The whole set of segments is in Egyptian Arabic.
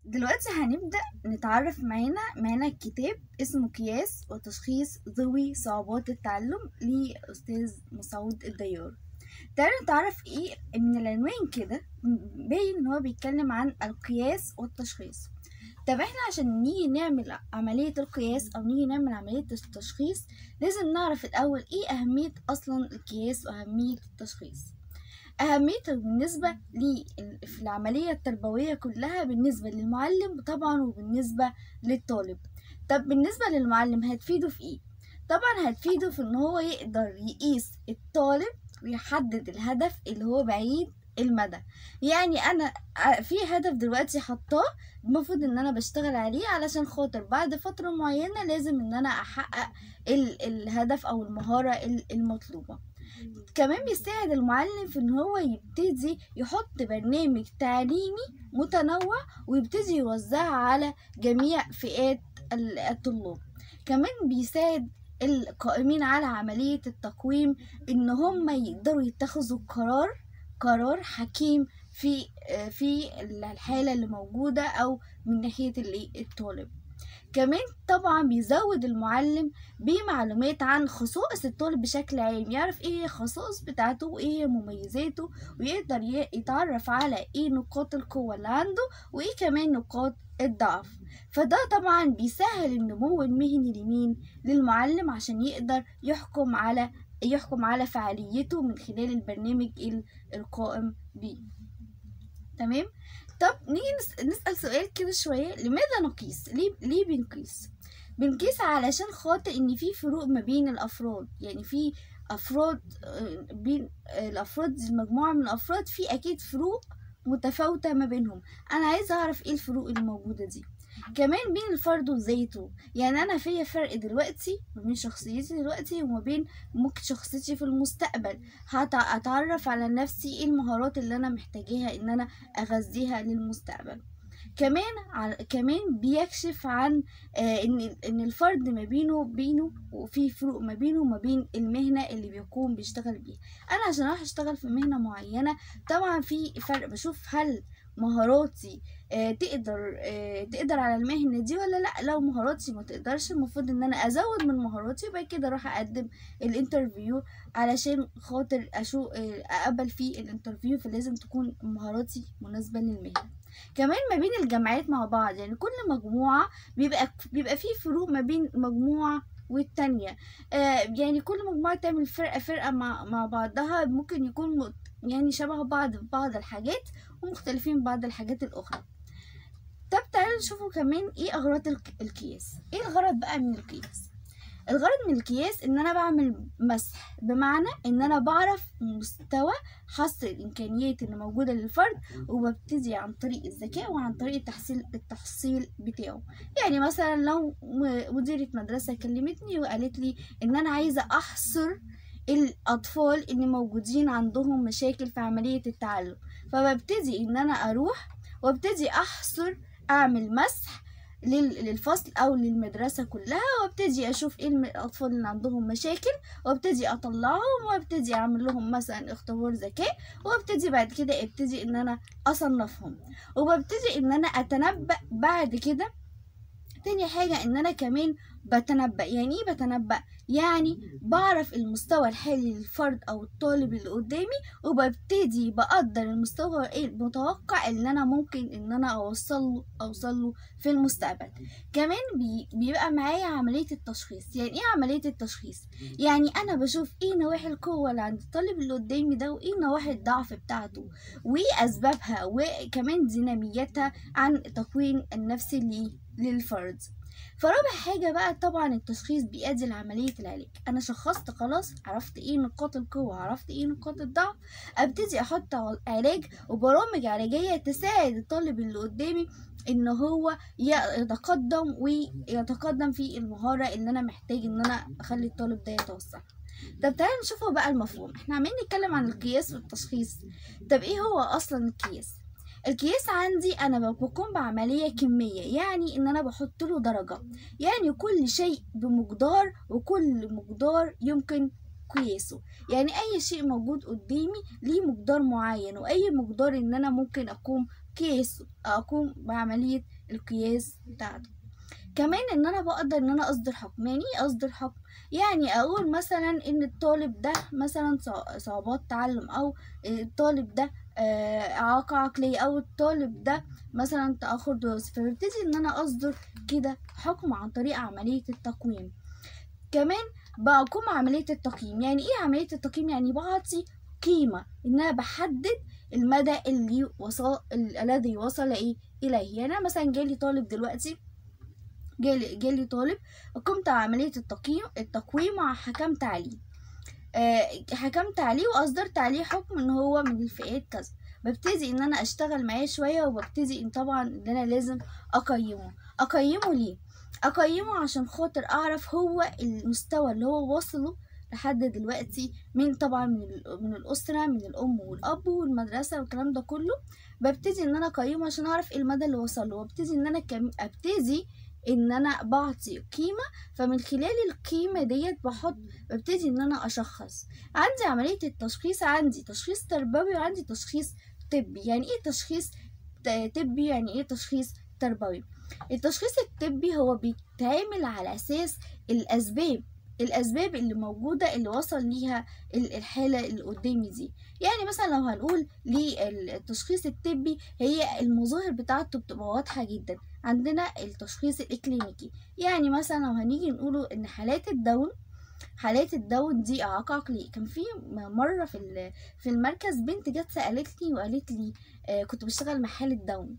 دلوقتي هنبدأ نتعرف معانا معانا كتاب اسمه قياس وتشخيص ذوي صعوبات التعلم لأستاذ مسعود الديار تعالوا نتعرف ايه من العنوان كده باين ان هو بيتكلم عن القياس والتشخيص طب احنا عشان نيجي نعمل عملية القياس او نيجي نعمل عملية التشخيص لازم نعرف الاول ايه اهمية اصلا القياس واهمية التشخيص أهميته بالنسبة لي في العملية التربوية كلها بالنسبة للمعلم طبعا وبالنسبة للطالب طب بالنسبة للمعلم هتفيده في ايه؟ طبعا هتفيده في ان هو يقدر يقيس الطالب ويحدد الهدف اللي هو بعيد المدى يعني انا في هدف دلوقتي حطاه المفروض ان انا بشتغل عليه علشان خاطر بعد فترة معينة لازم ان انا احقق الهدف او المهارة المطلوبة كمان بيساعد المعلم في ان هو يبتدي يحط برنامج تعليمي متنوع ويبتدي يوزعه على جميع فئات الطلاب كمان بيساعد القائمين على عملية التقويم ان هم يقدروا يتخذوا قرار قرار حكيم في في الحالة اللي موجودة او من ناحية الطالب كمان طبعا بيزود المعلم بمعلومات عن خصائص الطالب بشكل عام يعرف ايه الخصائص بتاعته وايه مميزاته ويقدر يتعرف على ايه نقاط القوة اللي عنده وايه كمان نقاط الضعف فده طبعا بيسهل النمو المهني لمين للمعلم عشان يقدر يحكم على يحكم على فعاليته من خلال البرنامج القائم بيه تمام طب نيجي نسأل سؤال كده شوية لماذا نقيس ليه, ليه بنقيس بنقيس علشان خاطر ان في فروق ما بين الافراد يعني في افراد بين الافراد دي مجموعة من الافراد في اكيد فروق متفاوتة ما بينهم انا عايزة اعرف ايه الفروق اللي موجودة دي كمان بين الفرد وذاته يعني انا فيا فرق دلوقتي ما بين شخصيتي دلوقتي وما بين ممكن شخصيتي في المستقبل هتعرف على نفسي ايه المهارات اللي انا محتاجاها ان انا اغذيها للمستقبل كمان ع... كمان بيكشف عن آه ان ان الفرد ما بينه بينه وفي فروق ما بينه وما بين المهنه اللي بيكون بيشتغل بيها انا عشان اروح اشتغل في مهنه معينه طبعا في فرق بشوف هل مهاراتي آه تقدر آه تقدر على المهنة دي ولا لا لو مهاراتي ما تقدرش المفروض ان انا ازود من مهاراتي وبعد كده اروح اقدم الانترفيو علشان خاطر اشوف آه اقبل في الانترفيو فلازم تكون مهاراتي مناسبة للمهنة كمان ما بين الجامعات مع بعض يعني كل مجموعة بيبقى بيبقى فيه فروق ما بين مجموعة والتانية آه يعني كل مجموعة تعمل فرقة فرقة مع, مع بعضها ممكن يكون يعني شبه بعض في بعض الحاجات ومختلفين بعض الحاجات الأخرى طب تعالوا نشوفوا كمان ايه أغراض القياس ايه الغرض بقى من القياس الغرض من القياس ان انا بعمل مسح بمعنى ان انا بعرف مستوى حصر الامكانيات اللي موجوده للفرد وببتدي عن طريق الذكاء وعن طريق التحصيل التحصيل بتاعه يعني مثلا لو مديره مدرسه كلمتني وقالت لي ان انا عايزه احصر الاطفال اللي موجودين عندهم مشاكل في عمليه التعلم فببتدي ان انا اروح وابتدي احصر اعمل مسح للفصل او للمدرسة كلها وابتدي اشوف ايه الاطفال اللي عندهم مشاكل وابتدي اطلعهم وابتدي اعمل لهم مثلا اختبار ذكاء وابتدي بعد كده ابتدي ان انا اصنفهم وببتدي ان انا اتنبأ بعد كده تاني حاجة ان انا كمان بتنبأ يعني ايه بتنبأ يعني بعرف المستوى الحالي للفرد او الطالب اللي قدامي وببتدي بقدر المستوى المتوقع اللي انا ممكن ان انا اوصل اوصل له في المستقبل كمان بي بيبقى معايا عملية التشخيص يعني ايه عملية التشخيص يعني انا بشوف ايه نواحي القوة اللي عند الطالب اللي قدامي ده وايه نواحي الضعف بتاعته وايه اسبابها وكمان ديناميتها عن التكوين النفسي للفرد فرابع حاجة بقى طبعا التشخيص بيؤدي لعملية العلاج أنا شخصت خلاص عرفت إيه نقاط القوة عرفت إيه نقاط الضعف أبتدي أحط علاج وبرامج علاجية تساعد الطالب اللي قدامي إن هو يتقدم ويتقدم في المهارة اللي أنا محتاج إن أنا أخلي الطالب ده يتوسع طب تعالى نشوفه بقى المفهوم احنا عمالين نتكلم عن القياس والتشخيص طب ايه هو اصلا القياس القياس عندي انا بقوم بعمليه كميه يعني ان انا بحط له درجه يعني كل شيء بمقدار وكل مقدار يمكن قياسه يعني اي شيء موجود قدامي ليه مقدار معين واي مقدار ان انا ممكن اقوم قياسه اقوم بعمليه القياس بتاعته كمان ان انا بقدر ان انا اصدر حكم يعني ايه اصدر حكم يعني اقول مثلا ان الطالب ده مثلا صعوبات تعلم او الطالب ده اعاقة عقلية او الطالب ده مثلا تأخر دراسي فببتدي ان انا اصدر كده حكم عن طريق عملية التقويم كمان بقوم عملية التقييم يعني ايه عملية التقييم يعني بعطي قيمة ان انا بحدد المدى اللي وصل الذي وصل ايه اليه يعني انا مثلا جالي طالب دلوقتي جالي جالي طالب قمت عملية التقييم التقويم وحكمت عليه آه حكمت عليه واصدرت عليه حكم ان هو من الفئات كذا ببتدي ان انا اشتغل معاه شوية وببتدي ان طبعا ان انا لازم اقيمه اقيمه ليه اقيمه عشان خاطر اعرف هو المستوى اللي هو وصله لحد دلوقتي من طبعا من, من الاسره من الام والاب والمدرسه والكلام ده كله ببتدي ان انا اقيمه عشان اعرف ايه المدى اللي وصل له وابتدي ان انا كم... ابتدي ان انا بعطي قيمه فمن خلال القيمه ديت بحط ببتدي ان انا اشخص عندي عمليه التشخيص عندي تشخيص تربوي وعندي تشخيص طبي يعني ايه تشخيص طبي يعني ايه تشخيص تربوي التشخيص الطبي هو بيتعمل على اساس الاسباب الاسباب اللي موجوده اللي وصل ليها الحاله اللي قدامي دي يعني مثلا لو هنقول للتشخيص الطبي هي المظاهر بتاعته بتبقى واضحه جدا عندنا التشخيص الاكلينيكي يعني مثلا لو هنيجي نقوله ان حالات الدون حالات الدون دي اعاقه عقليه كان في مره في في المركز بنت جت سالتني وقالت لي آه كنت بشتغل مع حاله دون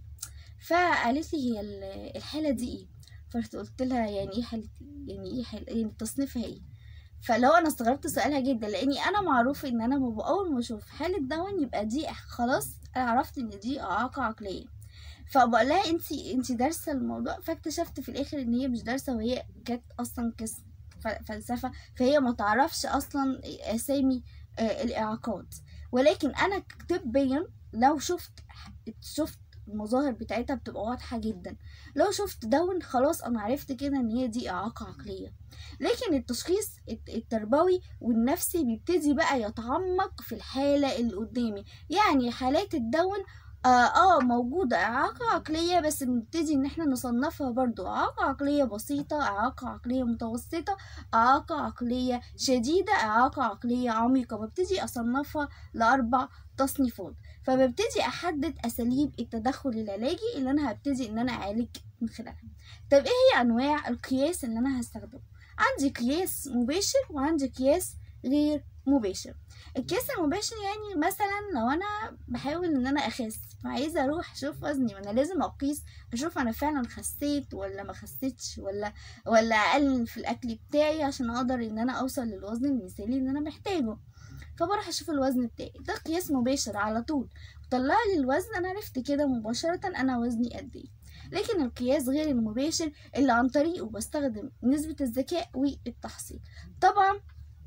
فقالت لي هي الحاله دي ايه فرحت قلت لها يعني ايه حالة يعني ايه حالة يعني تصنيفها ايه فلو انا استغربت سؤالها جدا لاني انا معروف ان انا اول ما اشوف حالة دون يبقى دي خلاص انا عرفت ان دي اعاقة عقلية فبقول لها انت انت دارسه الموضوع فاكتشفت في الاخر ان هي مش دارسه وهي كانت اصلا قسم فلسفه فهي ما تعرفش اصلا اسامي الاعاقات ولكن انا طبيا لو شفت شفت المظاهر بتاعتها بتبقى واضحة جدا لو شفت دون خلاص انا عرفت كده ان هي دي اعاقة عقلية لكن التشخيص التربوي والنفسي بيبتدي بقى يتعمق في الحالة اللي قدامي يعني حالات الدون آه, اه موجودة إعاقة عقلية بس بنبتدي إن احنا نصنفها برضو إعاقة عقلية بسيطة إعاقة عقلية متوسطة إعاقة عقلية شديدة إعاقة عقلية عميقة ببتدي أصنفها لأربع تصنيفات فببتدي أحدد أساليب التدخل العلاجي اللي أنا هبتدي إن أنا أعالج من خلالها طب إيه هي أنواع القياس اللي أنا هستخدمه عندي قياس مباشر وعندي قياس غير مباشر القياس المباشر يعني مثلا لو انا بحاول ان انا اخس فعايزه اروح اشوف وزني وانا لازم اقيس اشوف انا فعلا خسيت ولا ما خسيتش ولا ولا اقلل في الاكل بتاعي عشان اقدر ان انا اوصل للوزن المثالي اللي انا محتاجه فبروح اشوف الوزن بتاعي ده قياس مباشر على طول طلع لي الوزن انا عرفت كده مباشره انا وزني قد ايه لكن القياس غير المباشر اللي عن طريقه بستخدم نسبة الذكاء والتحصيل طبعا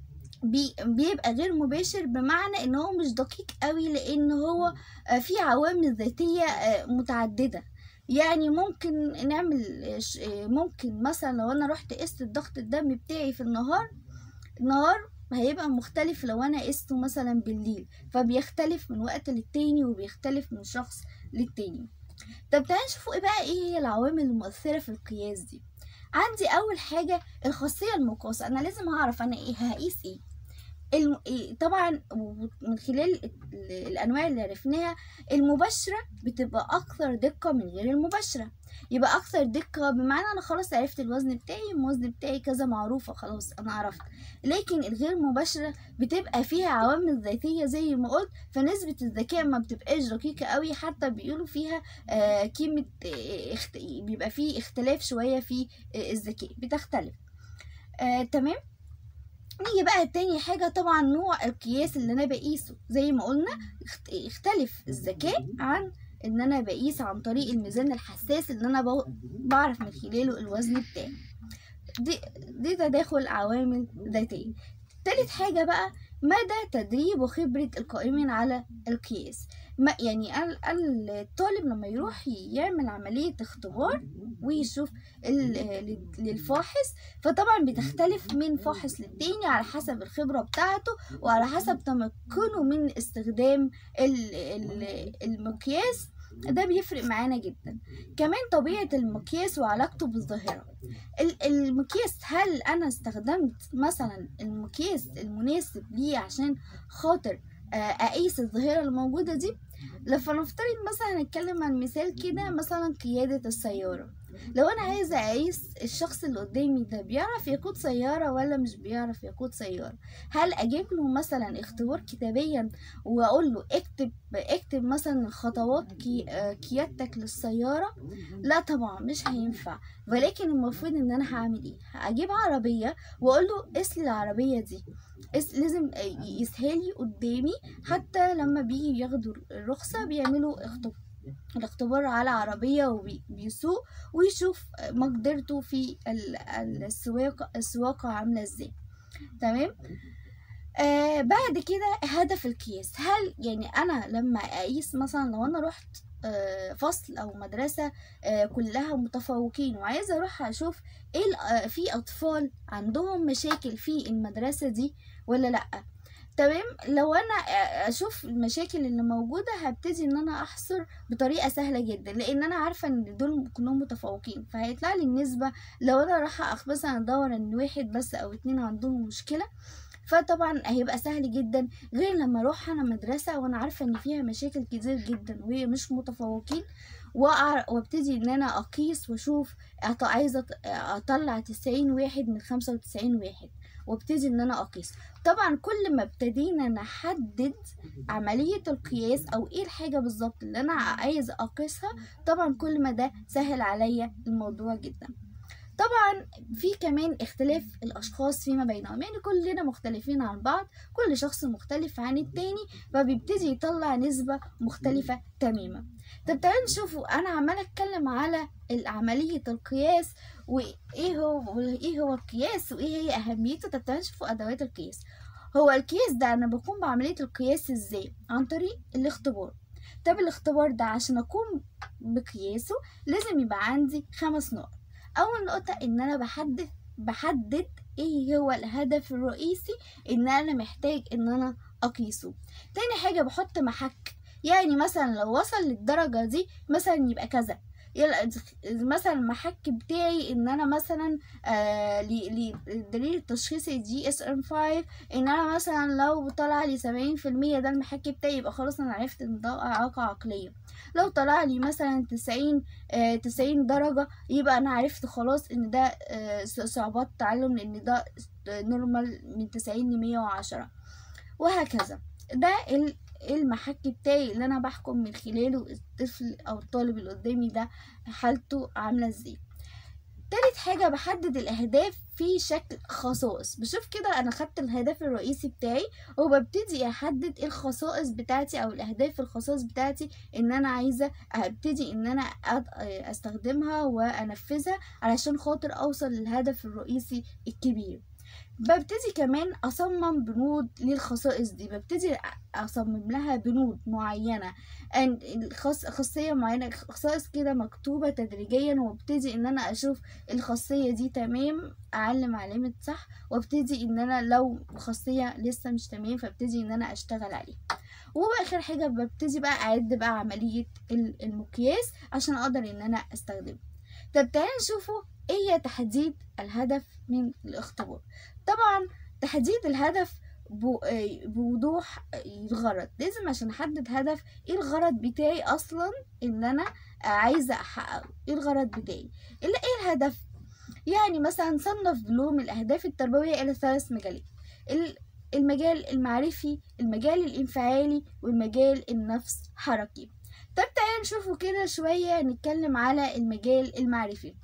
بي بيبقى غير مباشر بمعنى ان هو مش دقيق قوي لان هو في عوامل ذاتية متعددة يعني ممكن نعمل ممكن مثلا لو انا رحت قست الضغط الدم بتاعي في النهار النهار هيبقى مختلف لو انا قسته مثلا بالليل فبيختلف من وقت للتاني وبيختلف من شخص للتاني طب تعالى نشوفوا ايه بقى ايه هي العوامل المؤثرة في القياس دي عندي اول حاجة الخاصية المقاسة انا لازم اعرف انا ايه هقيس ايه الم... طبعا من خلال الانواع اللي عرفناها المباشره بتبقى اكثر دقه من غير المباشره يبقى اكثر دقه بمعنى انا خلاص عرفت الوزن بتاعي الوزن بتاعي كذا معروفه خلاص انا عرفت لكن الغير مباشره بتبقى فيها عوامل ذاتيه زي ما قلت فنسبه الذكاء ما بتبقاش دقيقه قوي حتى بيقولوا فيها آه قيمه آه اخت... بيبقى فيه اختلاف شويه في آه الذكاء بتختلف آه تمام نيجي بقى تاني حاجة طبعا نوع القياس اللي أنا بقيسه زي ما قلنا يختلف الذكاء عن إن أنا بقيس عن طريق الميزان الحساس اللي أنا بعرف من خلاله الوزن بتاعي دي, دي تداخل عوامل ذاتية تالت حاجة بقى مدى تدريب وخبرة القائمين على القياس ما يعني الطالب لما يروح يعمل عملية اختبار ويشوف للفاحص فطبعا بتختلف من فاحص للتاني على حسب الخبرة بتاعته وعلى حسب تمكنه من استخدام المقياس ده بيفرق معانا جدا كمان طبيعة المقياس وعلاقته بالظاهرة ال- المقياس هل أنا استخدمت مثلا المقياس المناسب ليه عشان خاطر آه، أقيس الظاهرة الموجودة دي فنفترض مثلا هنتكلم عن مثال كده مثلا قيادة السيارة لو انا عايزه اقيس الشخص اللي قدامي ده بيعرف يقود سياره ولا مش بيعرف يقود سياره هل اجيب له مثلا اختبار كتابيا واقول له اكتب اكتب مثلا خطوات كي آه، قيادتك للسياره لا طبعا مش هينفع ولكن المفروض ان انا هعمل ايه هجيب عربيه واقول له قيس لي العربيه دي قيس لازم يسهل لي قدامي حتى لما بيجي ياخدوا الرخصه بيعملوا اختبار الاختبار على عربية وبيسوق ويشوف مقدرته في ال- ال- السواقة السواقة عاملة ازاي تمام آه بعد كده هدف القياس هل يعني انا لما اقيس مثلا لو انا رحت آه فصل او مدرسة آه كلها متفوقين وعايزة اروح اشوف ايه ال- آه، في اطفال عندهم مشاكل في المدرسة دي ولا لأ تمام لو انا اشوف المشاكل اللي موجوده هبتدي ان انا احصر بطريقه سهله جدا لان انا عارفه ان دول كلهم متفوقين فهيطلع لي النسبه لو انا رايحه أخ- مثلا ادور ان واحد بس او اتنين عندهم مشكله فطبعا هيبقى سهل جدا غير لما اروح انا مدرسه وانا عارفه ان فيها مشاكل كتير جدا وهي مش متفوقين وأع- وابتدي ان انا اقيس واشوف أط- عايزه أط- اطلع تسعين واحد من خمسة وتسعين واحد وابتدي ان انا اقيس طبعا كل ما ابتدينا نحدد عملية القياس او ايه الحاجة بالظبط اللي انا عايز اقيسها طبعا كل ما ده سهل عليا الموضوع جدا طبعا في كمان اختلاف الاشخاص فيما بينهم يعني كلنا مختلفين عن بعض كل شخص مختلف عن التاني فبيبتدي يطلع نسبة مختلفة تماما طب تعالوا نشوفوا انا عمالة اتكلم على عملية القياس وايه هو ايه هو القياس وايه هي اهميته طب تعالوا نشوفوا ادوات القياس هو القياس ده انا بقوم بعملية القياس ازاي عن طريق الاختبار طب الاختبار ده عشان اقوم بقياسه لازم يبقى عندي خمس نقط اول نقطة ان انا بحدد بحدد ايه هو الهدف الرئيسي ان انا محتاج ان انا اقيسه تاني حاجة بحط محك يعني مثلا لو وصل للدرجة دي مثلا يبقى كذا يلا مثلا المحك بتاعي ان انا مثلا آه ل- للدليل التشخيصي دي اس ام 5 ان انا مثلا لو طلع لي 70% ده المحك بتاعي يبقى خلاص انا عرفت ان ده اعاقة عقلية لو طلع لي مثلا 90 آه 90 درجة يبقى انا عرفت خلاص ان ده آه ص- صعوبات تعلم لان ده نورمال من 90 ل 110 وهكذا ده ال- المحك بتاعي اللي انا بحكم من خلاله الطفل او الطالب اللي قدامي ده حالته عامله ازاي تالت حاجة بحدد الأهداف في شكل خصائص بشوف كده أنا خدت الهدف الرئيسي بتاعي وببتدي أحدد إيه الخصائص بتاعتي أو الأهداف الخصائص بتاعتي إن أنا عايزة أبتدي إن أنا أد- أستخدمها وأنفذها علشان خاطر أوصل للهدف الرئيسي الكبير ببتدي كمان اصمم بنود للخصائص دي ببتدي اصمم لها بنود معينه ان الخاص خاصيه معينه خصائص كده مكتوبه تدريجيا وابتدي ان انا اشوف الخاصيه دي تمام اعلم علامه صح وابتدي ان انا لو خاصيه لسه مش تمام فابتدي ان انا اشتغل عليها واخر حاجه ببتدي بقى اعد بقى عمليه ال- المقياس عشان اقدر ان انا استخدمه طب تعالوا نشوفوا ايه هي تحديد الهدف من الاختبار طبعا تحديد الهدف بو- آه، بوضوح الغرض لازم عشان احدد هدف ايه الغرض بتاعي اصلا اللي انا عايزه احققه ايه الغرض بتاعي اللي ايه الهدف يعني مثلا صنف بلوم الاهداف التربويه الى ثلاث مجالات ال- المجال المعرفي المجال الانفعالي والمجال النفس حركي طب تعالوا نشوفوا كده شويه نتكلم على المجال المعرفي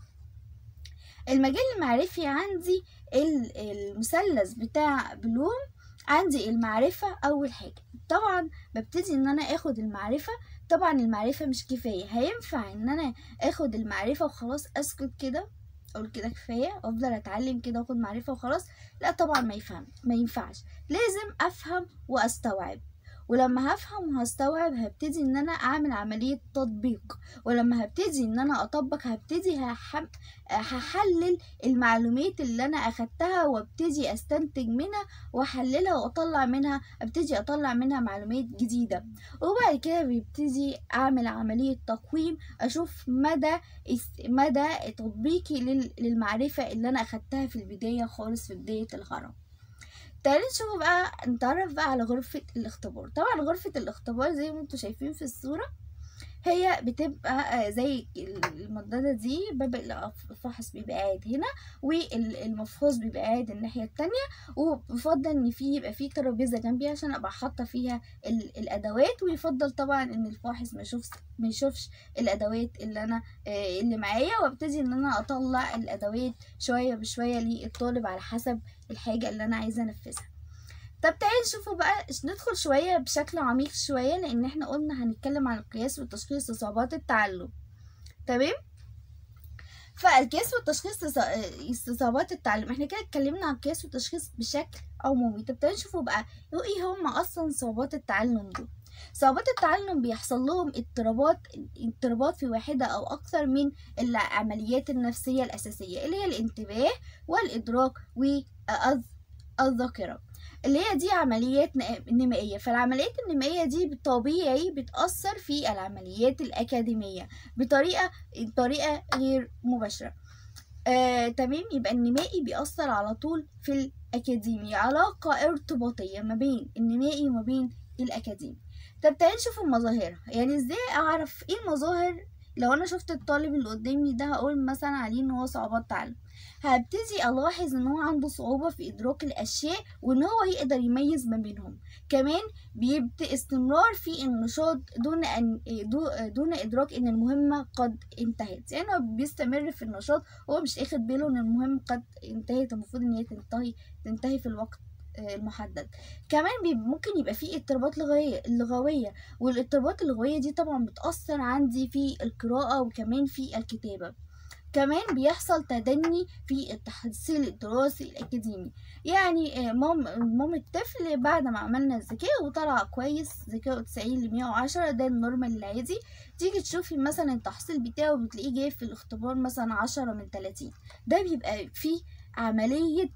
المجال المعرفي عندي ال- المثلث بتاع بلوم عندي المعرفة أول حاجة طبعا ببتدي إن أنا آخد المعرفة طبعا المعرفة مش كفاية هينفع إن أنا آخد المعرفة وخلاص أسكت كده أقول كده كفاية وأفضل أتعلم كده وآخد معرفة وخلاص لا طبعا ما يفهم ما ينفعش لازم أفهم وأستوعب ولما هفهم وهستوعب هبتدي ان انا اعمل عملية تطبيق ولما هبتدي ان انا اطبق هبتدي هحم... هحلل المعلومات اللي انا اخدتها وابتدي استنتج منها واحللها واطلع منها ابتدي اطلع منها معلومات جديدة وبعد كده بيبتدي اعمل عملية تقويم اشوف مدى مدى تطبيقي للمعرفة اللي انا اخدتها في البداية خالص في بداية الهرم تعالوا نشوف بقى نتعرف بقى على غرفة الاختبار طبعا غرفة الاختبار زي ما انتم شايفين في الصورة هي بتبقى زي المضادة دي باب الفحص بيبقى قاعد هنا والمفحوص بيبقى قاعد الناحية التانية وبفضل ان في يبقى في ترابيزة جنبي عشان ابقى حاطة فيها الادوات ويفضل طبعا ان الفاحص ما يشوفش ما يشوفش الادوات اللي انا اللي معايا وابتدي ان انا اطلع الادوات شوية بشوية للطالب على حسب الحاجة اللي انا عايزة انفذها طب تعالي نشوفوا بقى ندخل شوية بشكل عميق شوية لأن احنا قلنا هنتكلم عن القياس والتشخيص لصعوبات التعلم تمام فالقياس والتشخيص لصعوبات التعلم احنا كده اتكلمنا عن القياس والتشخيص بشكل عمومي طب تعالي نشوفوا بقى ايه هما اصلا صعوبات التعلم دول صعوبات التعلم بيحصل لهم اضطرابات اضطرابات في واحدة أو أكثر من العمليات النفسية الأساسية اللي هي الانتباه والإدراك والذاكرة اللي هي دي عمليات نمائية فالعمليات النمائية دي بالطبيعي بتأثر في العمليات الأكاديمية بطريقة طريقة غير مباشرة آه، تمام يبقى النمائي بيأثر على طول في الأكاديمي علاقة ارتباطية ما بين النمائي وما بين الأكاديمي طب تعالي نشوف مظاهرها يعني ازاي أعرف ايه المظاهر لو أنا شفت الطالب اللي قدامي ده هقول مثلا عليه ان هو صعوبات تعلم هبتدي الاحظ ان هو عنده صعوبة في ادراك الاشياء وان هو يقدر يميز ما بينهم كمان بيبدأ استمرار في النشاط دون ان دون ادراك ان المهمة قد انتهت يعني هو بيستمر في النشاط وهو مش اخد باله ان المهمة قد انتهت المفروض ان هي تنتهي تنتهي في الوقت المحدد كمان بي ممكن يبقى فيه اضطرابات لغوية اللغوية والاضطرابات اللغوية دي طبعا بتأثر عندي في القراءة وكمان في الكتابة كمان بيحصل تدني في التحصيل الدراسي الأكاديمي يعني مام مام الطفل بعد ما عملنا الذكاء وطلع كويس ذكاء تسعين لمية وعشرة ده النورمال العادي تيجي تشوفي مثلا التحصيل بتاعه بتلاقيه جايب في الاختبار مثلا عشرة من تلاتين ده بيبقى فيه عملية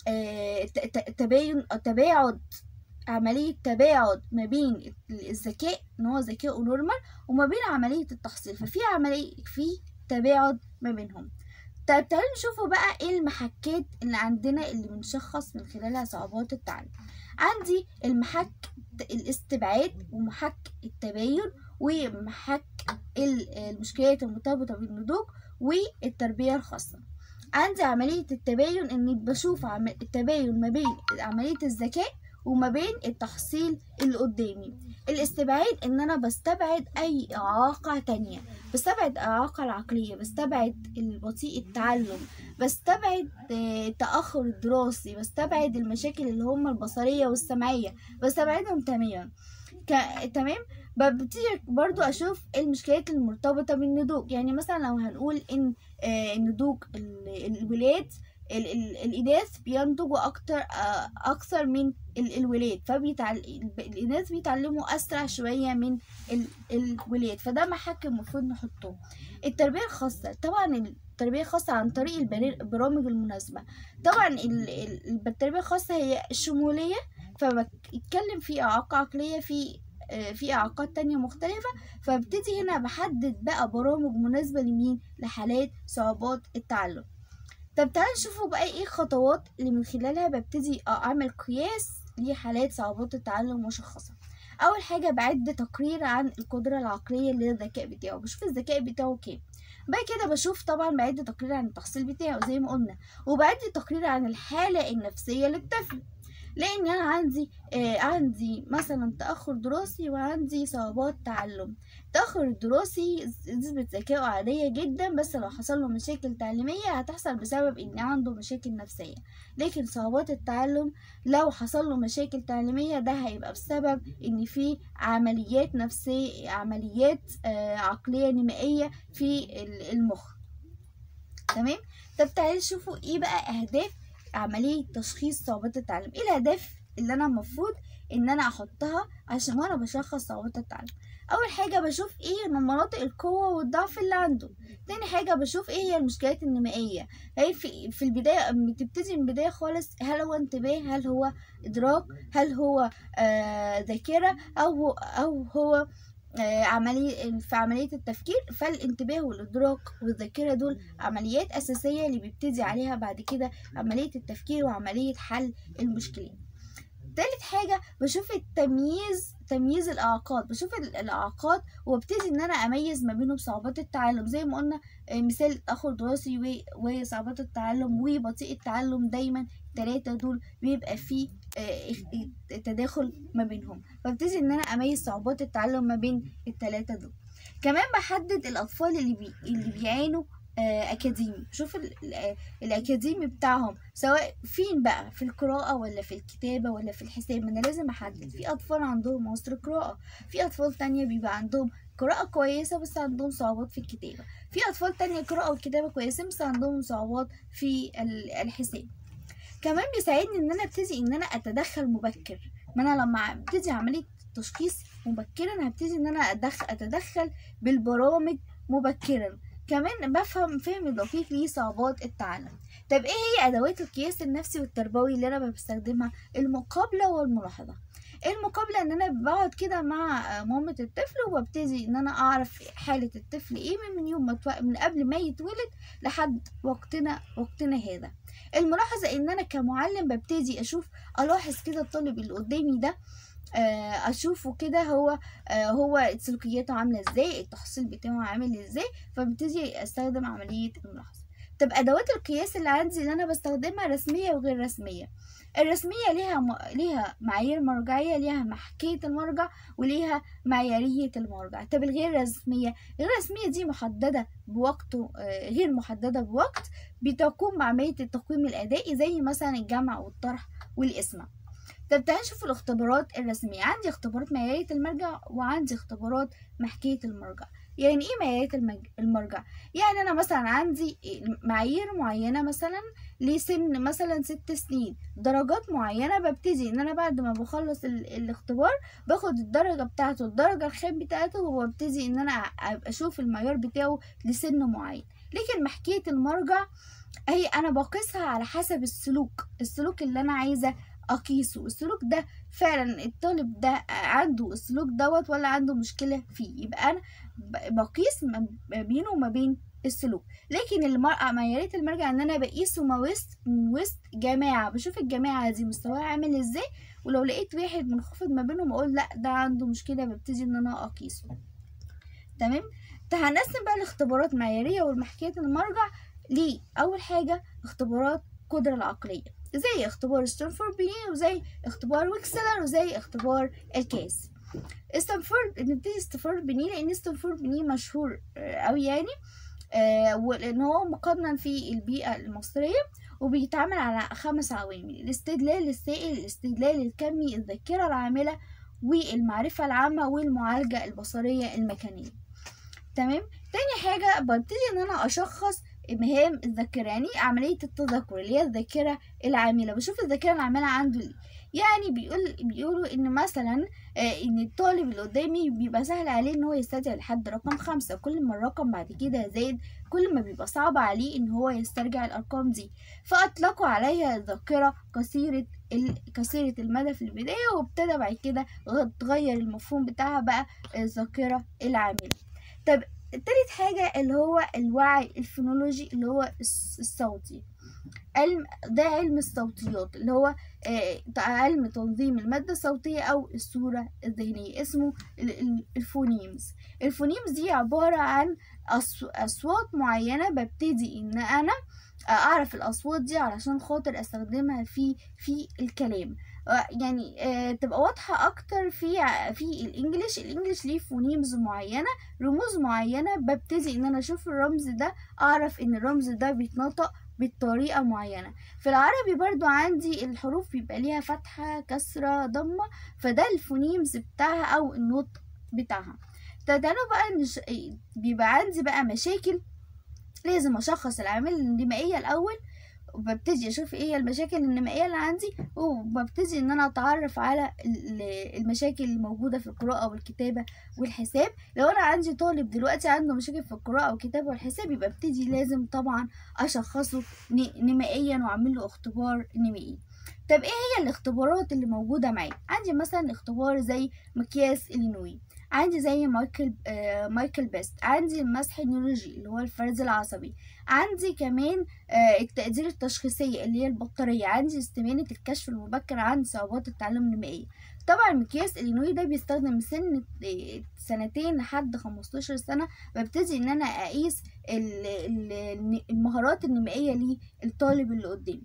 تباين تباعد عملية تباعد ما بين الذكاء ان هو ذكاء نورمال وما بين عملية التحصيل ففي عملية في تباعد ما بينهم طيب تعالوا نشوفوا بقى ايه المحكات اللي عندنا اللي بنشخص من خلالها صعوبات التعلم عندي المحك الاستبعاد ومحك التباين ومحك المشكلات المرتبطة بالنضوج والتربية الخاصة عندي عملية التباين اني بشوف التباين ما بين عملية الذكاء وما بين التحصيل اللي قدامي الاستبعاد ان انا بستبعد اي اعاقة تانية بستبعد اعاقة العقلية بستبعد بطيء التعلم بستبعد تأخر الدراسي بستبعد المشاكل اللي هم البصرية والسمعية بستبعدهم تماما ك... تمام ببتدي برضو اشوف المشكلات المرتبطة بالنضوج يعني مثلا لو هنقول ان النضوج الولاد الإناث بينضجوا أكتر أكثر من الولاد فبيتعل... الإناث بيتعلموا أسرع شوية من الولاد فده محك المفروض نحطه التربية الخاصة طبعا التربية الخاصة عن طريق البرامج المناسبة طبعا التربية الخاصة هي الشمولية فبتكلم في إعاقة عقلية في في إعاقات تانية مختلفة فابتدي هنا بحدد بقى برامج مناسبة لمين لحالات صعوبات التعلم طب تعالوا نشوفوا بقى ايه الخطوات اللي من خلالها ببتدي اعمل قياس لحالات صعوبات التعلم مشخصة اول حاجة بعد تقرير عن القدرة العقلية للذكاء بتاعه بشوف الذكاء بتاعه كام بعد كده بشوف طبعا بعد تقرير عن التحصيل بتاعه زي ما قلنا وبعد تقرير عن الحالة النفسية للطفل لان انا عندي آه عندي مثلا تاخر دراسي وعندي صعوبات تعلم التاخر الدراسي نسبه ذكائه عاديه جدا بس لو حصل له مشاكل تعليميه هتحصل بسبب ان عنده مشاكل نفسيه لكن صعوبات التعلم لو حصل له مشاكل تعليميه ده هيبقى بسبب ان في عمليات نفسيه عمليات آه عقليه نمائيه في المخ تمام طب تعالوا شوفوا ايه بقى اهداف عملية تشخيص صعوبات التعلم ايه الأهداف اللي أنا المفروض ان انا احطها عشان وانا بشخص صعوبات التعلم اول حاجه بشوف ايه مناطق القوه والضعف اللي عنده تاني حاجه بشوف ايه هي المشكلات النمائيه هي في, في البدايه بتبتدي من البدايه خالص هل هو انتباه هل هو ادراك هل هو آه ذاكره او هو او هو آه عملية في عملية التفكير فالانتباه والإدراك والذاكرة دول عمليات أساسية اللي بيبتدي عليها بعد كده عملية التفكير وعملية حل المشكلات تالت حاجة بشوف التمييز تمييز الإعاقات بشوف الإعاقات وابتدي إن أنا أميز ما بينهم صعوبات التعلم زي ما قلنا مثال التأخر الدراسي وصعوبات التعلم وبطيء التعلم دايما التلاتة دول بيبقى فيه تداخل ما بينهم فابتدي إن أنا أميز صعوبات التعلم ما بين التلاتة دول كمان بحدد الأطفال اللي, بي... اللي بيعانوا اكاديمي شوف الاكاديمي بتاعهم سواء فين بقى في القراءه ولا في الكتابه ولا في الحساب انا لازم احدد في اطفال عندهم عسر قراءه في اطفال تانية بيبقى عندهم قراءة كويسة بس عندهم صعوبات في الكتابة في أطفال تانية قراءة والكتابة كويسة بس عندهم صعوبات في الحساب كمان بيساعدني ان انا ابتدي ان انا اتدخل مبكر ما انا لما ابتدي عملية تشخيص مبكرا هبتدي ان انا أدخل اتدخل بالبرامج مبكرا كمان بفهم فهم دقيق لصعوبات التعلم طب ايه هي ادوات القياس النفسي والتربوي اللي انا بستخدمها المقابله والملاحظه المقابله ان انا بقعد كده مع مامة الطفل وببتدي ان انا اعرف حاله الطفل ايه من يوم ما من قبل ما يتولد لحد وقتنا وقتنا هذا الملاحظه ان انا كمعلم ببتدي اشوف الاحظ كده الطالب اللي قدامي ده اشوفه كده هو هو سلوكياته عامله ازاي التحصيل بتاعه عامل ازاي فببتدي استخدم عمليه الملاحظه طب ادوات القياس اللي عندي اللي انا بستخدمها رسميه وغير رسميه الرسميه ليها م... ليها معايير مرجعيه ليها محكيه المرجع وليها معياريه المرجع طب الغير رسميه الغير رسميه دي محدده بوقت غير محدده بوقت بتقوم بعمليه التقويم الادائي زي مثلا الجمع والطرح والقسمه طب تعالى نشوف الاختبارات الرسمية عندي اختبارات معيارية المرجع وعندي اختبارات محكية المرجع يعني ايه معيارية المرجع يعني انا مثلا عندي معايير معينة مثلا لسن مثلا ست سنين درجات معينة ببتدي ان انا بعد ما بخلص الاختبار باخد الدرجة بتاعته الدرجة الخام بتاعته وببتدي ان انا اشوف المعيار بتاعه لسن معين لكن محكية المرجع هي انا بقيسها على حسب السلوك السلوك اللي انا عايزة اقيسه السلوك ده فعلا الطالب ده عنده السلوك دوت ولا عنده مشكلة فيه يبقى انا بقيس ما بينه وما بين السلوك لكن المرأة معيارية المرجع ان انا بقيسه ما وسط من وسط جماعة بشوف الجماعة دي مستواها عامل ازاي ولو لقيت واحد منخفض ما بينهم اقول لا ده عنده مشكلة ببتدي ان انا اقيسه تمام هنقسم بقى الاختبارات معيارية والمحكية المرجع ليه اول حاجة اختبارات القدرة العقلية زي اختبار ستانفورد بني وزي اختبار ويكسلر وزي اختبار الكاس ستانفورد نبتدي ستانفورد بني لان ستانفورد بني مشهور قوي يعني آه ولان هو مقنن في البيئة المصرية وبيتعامل على خمس عوامل الاستدلال السائل الاستدلال الكمي الذاكرة العاملة والمعرفة العامة والمعالجة البصرية المكانية تمام تاني حاجة ببتدي ان انا اشخص مهام الذاكرة يعني عملية التذكر اللي هي الذاكرة العاملة بشوف الذاكرة العاملة عنده ليه يعني بيقول بيقولوا ان مثلا آه ان الطالب اللي قدامي بيبقى سهل عليه ان هو يستدعي لحد رقم خمسة كل ما الرقم بعد كده زاد كل ما بيبقى صعب عليه ان هو يسترجع الارقام دي فاطلقوا عليها الذاكرة قصيرة قصيرة المدى في البداية وابتدى بعد كده تغير المفهوم بتاعها بقى الذاكرة العاملة طب تالت حاجة اللي هو الوعي الفونولوجي اللي هو الصوتي علم ده علم الصوتيات اللي هو علم تنظيم المادة الصوتية أو الصورة الذهنية اسمه الفونيمز الفونيمز دي عبارة عن أصوات معينة ببتدي إن أنا أعرف الأصوات دي علشان خاطر أستخدمها في في الكلام يعني آه تبقى واضحة أكتر في في الإنجليش الإنجليش ليه فونيمز معينة رموز معينة ببتدي إن أنا أشوف الرمز ده أعرف إن الرمز ده بيتنطق بطريقة معينة في العربي برضو عندي الحروف بيبقى ليها فتحة كسرة ضمة فده الفونيمز بتاعها أو النطق بتاعها تعالوا بقى نش... بيبقى عندي بقى مشاكل لازم أشخص العوامل الانتمائية الأول وببتدي اشوف ايه هي المشاكل النمائيه اللي عندي وببتدي ان انا اتعرف على ال- المشاكل اللي موجوده في القراءه والكتابه والحساب لو انا عندي طالب دلوقتي عنده مشاكل في القراءه والكتابه والحساب يبقى ابتدي لازم طبعا اشخصه ن- نمائيا واعمل له اختبار نمائي طب ايه هي الاختبارات اللي موجوده معايا عندي مثلا اختبار زي مقياس الينوي عندي زي مايكل آه مايكل بيست عندي المسح النيورولوجي اللي هو الفرز العصبي عندي كمان آه التقدير التشخيصية اللي هي البطارية عندي استمانة الكشف المبكر عن صعوبات التعلم النمائية طبعا مقياس الينوي ده بيستخدم من سن آه، سنتين لحد 15 سنة ببتدي ان انا اقيس ال- ال- المهارات النمائية للطالب اللي قدامي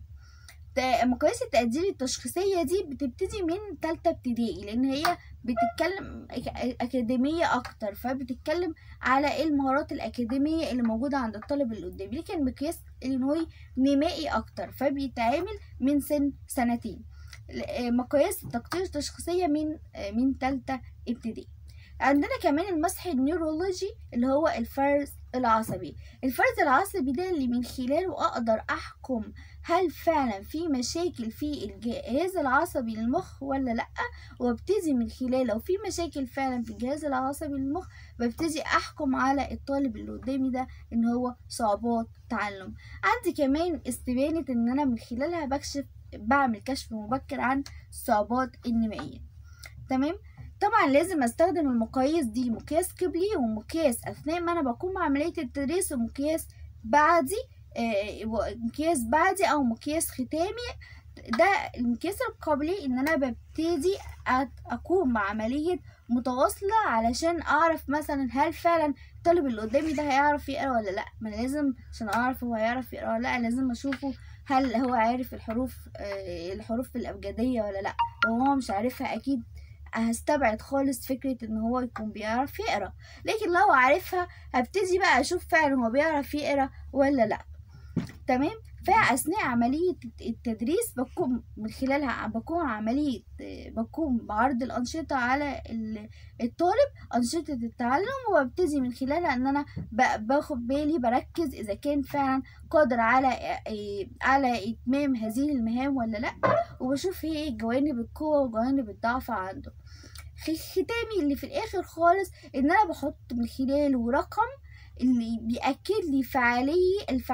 ت- مقاييس التقدير التشخيصية دي بتبتدي من تالتة ابتدائي لأن هي بتتكلم أك- أكاديمية أكتر فبتتكلم على إيه المهارات الأكاديمية اللي موجودة عند الطالب اللي قدامي لكن مقياس إلينوي نمائي أكتر فبيتعامل من سن سنتين ل- آه، مقاييس التقدير التشخيصية من آه، من تالتة ابتدائي عندنا كمان المسح النيورولوجي اللي هو الفرز العصبي الفرز العصبي ده اللي من خلاله أقدر أحكم هل فعلا في مشاكل في الجهاز العصبي للمخ ولا لأ وابتدي من خلال لو في مشاكل فعلا في الجهاز العصبي للمخ ببتدي أحكم على الطالب اللي قدامي ده إن هو صعوبات تعلم عندي كمان استبانة إن أنا من خلالها بكشف بعمل كشف مبكر عن الصعوبات النمائية تمام طبعا لازم استخدم المقاييس دي مقياس قبلي ومقياس اثناء ما انا بقوم بعمليه التدريس ومقياس بعدي آه، مقياس بعدي او مقياس ختامي ده المقياس القبلي ان انا ببتدي أت- اقوم بعمليه متواصله علشان اعرف مثلا هل فعلا الطالب اللي قدامي ده هيعرف يقرا ولا لا ما أنا لازم عشان اعرف هو هيعرف يقرا ولا لا لازم اشوفه هل هو عارف الحروف آه، الحروف الابجديه ولا لا لو هو مش عارفها اكيد هستبعد خالص فكرة ان هو يكون بيعرف يقرا لكن لو عارفها هبتدي بقى اشوف فعلا هو بيعرف يقرا ولا لا تمام فأثناء عملية التدريس بقوم من خلالها بقوم عملية بقوم بعرض الأنشطة على ال- الطالب أنشطة التعلم وببتدي من خلالها إن أنا ب- باخد بالي بركز إذا كان فعلا قادر على على إتمام هذه المهام ولا لأ وبشوف ايه جوانب القوة وجوانب الضعف عنده خ- ختامي اللي في الآخر خالص إن أنا بحط من خلاله رقم اللي بيأكد لي فعالية الفع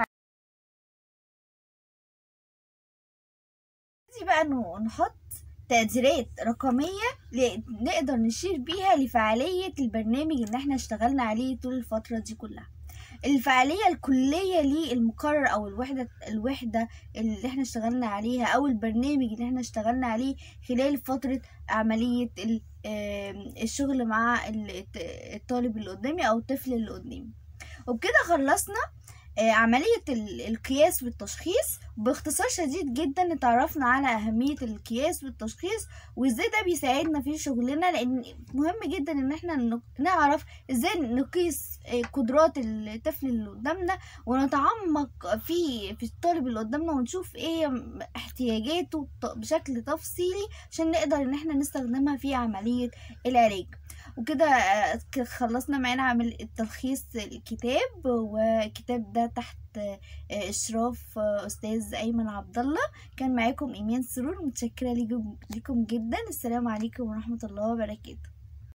دي بقى إنه نحط تقديرات رقمية ل- نقدر نشير بيها لفعالية البرنامج اللي احنا اشتغلنا عليه طول الفترة دي كلها الفعالية الكلية للمقرر أو الوحدة الوحدة اللي احنا اشتغلنا عليها أو البرنامج اللي احنا اشتغلنا عليه خلال فترة عملية ال- آم، الشغل مع ال- الت- الطالب اللي قدامي أو الطفل اللي قدامي وبكده خلصنا آه، عملية ال- القياس والتشخيص باختصار شديد جدا اتعرفنا على أهمية القياس والتشخيص وازاي ده بيساعدنا في شغلنا لأن مهم جدا ان احنا ن- نعرف ازاي نقيس آه، قدرات الطفل اللي قدامنا ونتعمق في في الطالب اللي قدامنا ونشوف ايه م- احتياجاته ط- بشكل تفصيلي عشان نقدر ان احنا نستخدمها في عملية العلاج وكده آه، ك- خلصنا معانا عمل التلخيص الكتاب والكتاب ده تحت آه، اشراف آه، استاذ ايمن عبد الله كان معاكم ايمان سرور متشكره ليكم ليكم جدا السلام عليكم ورحمه الله وبركاته